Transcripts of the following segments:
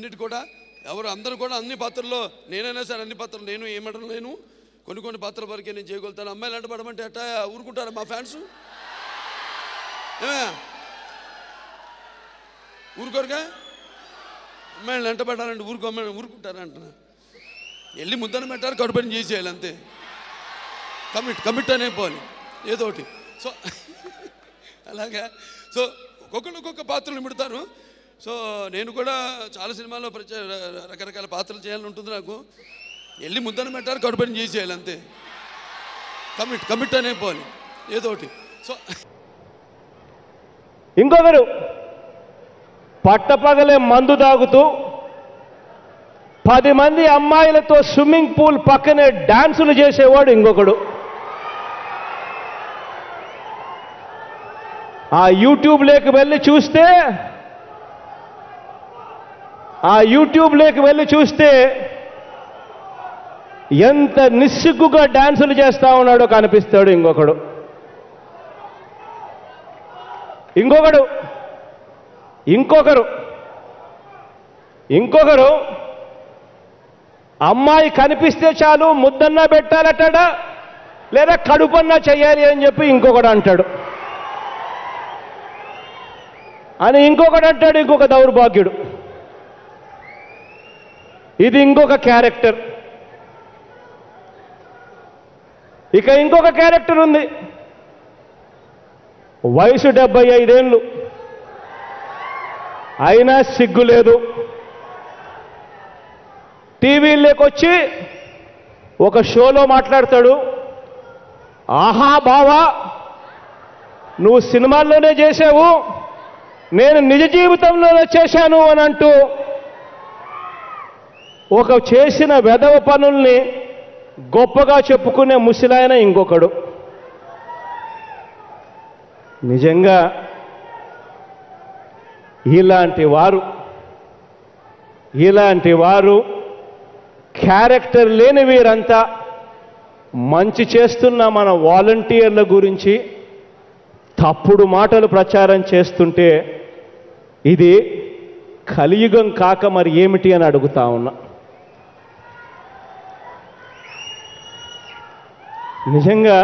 అన్నిటి కూడా ఎవరు అందరూ కూడా అన్ని పాత్రల్లో నేనైనా సరే అన్ని పాత్రలు నేను ఏమడం లేను కొన్ని కొన్ని పాత్రల వరకే నేను చేయగలుగుతాను అమ్మాయిలు అంటే పడమంటే ఎట్టా ఊరుకుంటారా మా ఫ్యాన్స్ ఏమే ఊరుకోరుగా అమ్మాయిలు వెంట పెట్టాలంటే ఊరుకో అమ్మాయిలు ఊరుకుంటారా అంటున్నా వెళ్ళి ముద్దన పెట్టారు కడుపుని చేసేయాలి అంతే కమిట్ కమిట్ అనే పోవాలి ఏదో ఒకటి సో అలాగా సో ఒక్కొక్కరు ఒక్కొక్క పాత్రలు మిడతారు సో నేను కూడా చాలా సినిమాల్లో ప్రచ రకరకాల పాత్రలు చేయాలని ఉంటుంది నాకు వెళ్ళి ముద్దన పెట్టారు కడుపుని చేసేయాలి అంతే కమిట్ కమిట్ అనే పోవాలి ఏదో ఒకటి సో ఇంకొకరు పట్టపగలే మందు తాగుతూ పది మంది అమ్మాయిలతో స్విమ్మింగ్ పూల్ పక్కనే డాన్సులు చేసేవాడు ఇంకొకడు ఆ యూట్యూబ్లోకి వెళ్ళి చూస్తే ఆ యూట్యూబ్లోకి వెళ్ళి చూస్తే ఎంత నిస్సిగ్గుగా డాన్సులు చేస్తా ఉన్నాడో కనిపిస్తాడు ఇంకొకడు ఇంకొకడు ఇంకొకరు ఇంకొకరు అమ్మాయి కనిపిస్తే చాలు ముద్దన్నా పెట్టాలటాడా లేదా కడుపన్నా చెయ్యాలి అని చెప్పి ఇంకొకడు అంటాడు అని ఇంకొకడు అంటాడు ఇంకొక దౌర్భాగ్యుడు ఇది ఇంకొక క్యారెక్టర్ ఇక ఇంకొక క్యారెక్టర్ ఉంది వయసు డెబ్బై ఐదేళ్ళు అయినా సిగ్గు లేదు టీవీలోకి వచ్చి ఒక షోలో మాట్లాడతాడు ఆహా బావా నువ్వు సినిమాల్లోనే చేసావు నేను నిజ జీవితంలోనే చేశాను అని అంటూ ఒక చేసిన వెధవ పనుల్ని గొప్పగా చెప్పుకునే ముసిలాయన ఇంకొకడు నిజంగా ఇలాంటి వారు ఇలాంటి వారు క్యారెక్టర్ లేని వీరంతా మంచి చేస్తున్న మన వాలంటీర్ల గురించి తప్పుడు మాటలు ప్రచారం చేస్తుంటే ఇది కలియుగం కాక మరి ఏమిటి అని అడుగుతా ఉన్నా నిజంగా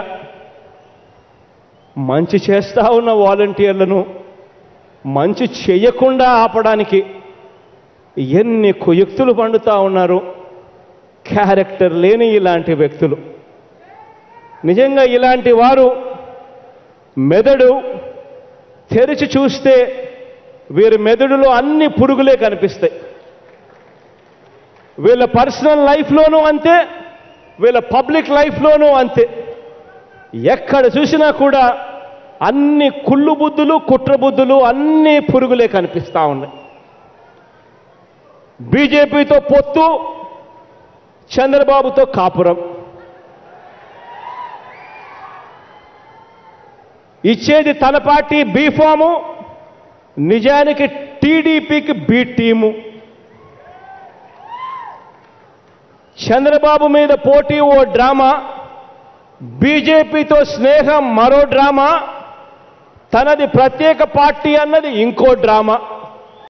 మంచి చేస్తా ఉన్న వాలంటీర్లను మంచి చేయకుండా ఆపడానికి ఎన్ని కుయుక్తులు పండుతా ఉన్నారు క్యారెక్టర్ లేని ఇలాంటి వ్యక్తులు నిజంగా ఇలాంటి వారు మెదడు తెరిచి చూస్తే వీరి మెదడులో అన్ని పురుగులే కనిపిస్తాయి వీళ్ళ పర్సనల్ లైఫ్లోనూ అంతే వీళ్ళ పబ్లిక్ లైఫ్లోనూ అంతే ఎక్కడ చూసినా కూడా అన్ని కుళ్ళు బుద్ధులు కుట్ర బుద్ధులు అన్ని పురుగులే కనిపిస్తా ఉన్నాయి బీజేపీతో పొత్తు చంద్రబాబుతో కాపురం ఇచ్చేది తన పార్టీ బీ ఫాము నిజానికి టీడీపీకి బి టీము చంద్రబాబు మీద పోటీ ఓ డ్రామా బీజేపీతో స్నేహం మరో డ్రామా తనది ప్రత్యేక పార్టీ అన్నది ఇంకో డ్రామా